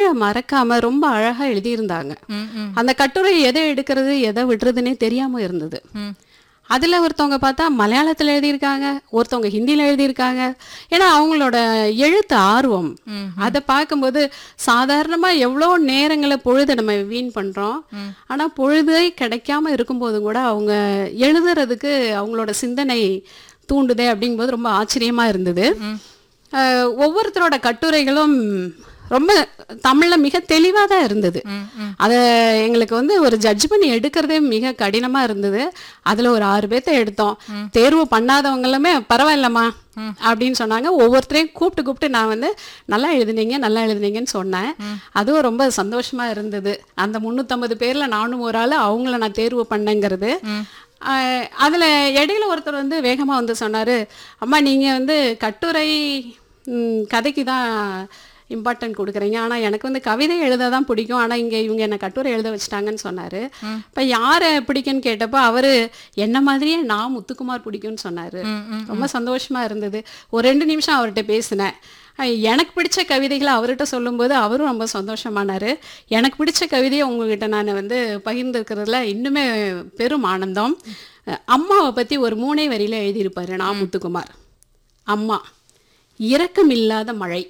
மறக்காம ரொம்ப அழகா எழுதியிருந்தாங்க ம், ம், அந்த கட்டுரை எதை எடுக்கிறது எதை விடுறதுன்னே தெரியாம இருந்தது ம். அதுல ஒருத்தவங்க பார்த்தா மலையாளத்துல எழுதியிருக்காங்க ஒருத்தவங்க ஹிந்தியில எழுதியிருக்காங்க ஏன்னா அவங்களோட எழுத்து ஆர்வம் ம், அதை பார்க்கும்போது சாதாரணமா எவ்வளோ நேரங்களை பொழுது நம்ம வீண் பண்றோம் ஆனா பொழுதே கிடைக்காம இருக்கும்போதும் கூட அவங்க எழுதுறதுக்கு அவங்களோட சிந்தனை தூண்டுதே அப்படிங்கும்போது ரொம்ப ஆச்சரியமா இருந்தது அஹ், ஒவ்வொருத்தரோட கட்டுரைகளும் ரொம்ப தமிழ்ல மிக தெளிவா தான் இருந்தது ம், ம். அதை எங்களுக்கு வந்து ஒரு ஜட்ஜ் பண்ணி எடுக்கிறதே மிக கடினமா இருந்தது அதுல ஒரு ஆறு பேர்த்த எடுத்தோம் தேர்வு பண்ணாதவங்க எல்லாமே பரவாயில்லம்மா அப்படின்னு சொன்னாங்க ஒவ்வொருத்தரையும் கூப்பிட்டு கூப்பிட்டு நான் வந்து நல்லா எழுதுனீங்க நல்லா எழுதுனீங்கன்னு சொன்னேன் அதுவும் ரொம்ப சந்தோஷமா இருந்தது அந்த முந்நூற்றம்பது பேர்ல நானும் ஒரு ஆள் அவங்கள நான் தேர்வு பண்ணேங்கிறது ஆஹ் அதுல இடையில ஒருத்தர் வந்து வேகமா வந்து சொன்னாரு அம்மா நீங்க வந்து கட்டுரை ம், கதைக்கு தான் இம்பார்ட்டன்ட் கொடுக்குறீங்க ஆனா எனக்கு வந்து கவிதை எழுத தான் பிடிக்கும் ஆனா இங்க இவங்க என்ன கட்டுரை எழுத வச்சுட்டாங்கன்னு சொன்னாரு இப்ப யாரை பிடிக்கும்னு கேட்டப்போ அவரு என்ன மாதிரியே நான் முத்துக்குமார் பிடிக்கும்னு சொன்னாரு ம், ம். ரொம்ப சந்தோஷமா இருந்தது ஒரு ரெண்டு நிமிஷம் அவர்கிட்ட பேசினேன் அஹ் எனக்கு பிடிச்ச கவிதைகளை அவர்கிட்ட சொல்லும்போது அவரும் ரொம்ப சந்தோஷமானாரு எனக்கு பிடிச்ச கவிதையை உங்ககிட்ட நான் வந்து பகிர்ந்துருக்கிறதுல இன்னுமே பெரும் ஆனந்தம் அஹ் அம்மாவை பத்தி ஒரு மூணே வரியில எழுதியிருப்பாரு நான் முத்துக்குமார் அம்மா இரக்கமில்லாத மழை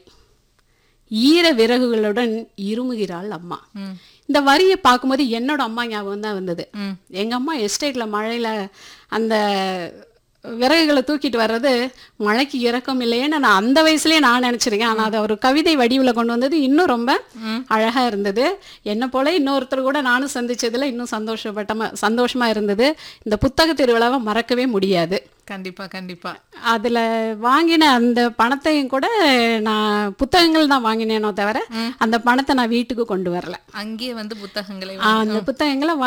ஈர விறகுகளுடன் இருமுகிறாள் அம்மா ம். இந்த வரியை பார்க்கும்போது என்னோட அம்மா ஞாபகம் தான் வந்தது ம். எங்க அம்மா எஸ்டேட்ல மழையில அந்த விறகுகளை தூக்கிட்டு வர்றது மழைக்கு இறக்கம் இல்லையேன்னு நான் அந்த வயசுலயே நான் நினைச்சிருக்கேன் ஆனா அதை ஒரு கவிதை வடிவுல கொண்டு வந்தது இன்னும் ரொம்ப அழகா இருந்தது என்ன போல இன்னொருத்தர் கூட நானும் சந்திச்சதுல இன்னும் சந்தோஷப்பட்டமா சந்தோஷமா இருந்தது இந்த புத்தக திருவிழாவை மறக்கவே முடியாது கண்டிப்பா கண்டிப்பா அதுல வாங்கின அந்த பணத்தையும் கூட நான் புத்தகங்கள் தான் வாங்கினேனோ தவிர அந்த பணத்தை நான் வீட்டுக்கு கொண்டு வரல அங்கேயே வந்து புத்தகங்களை அந்த புத்தகங்களை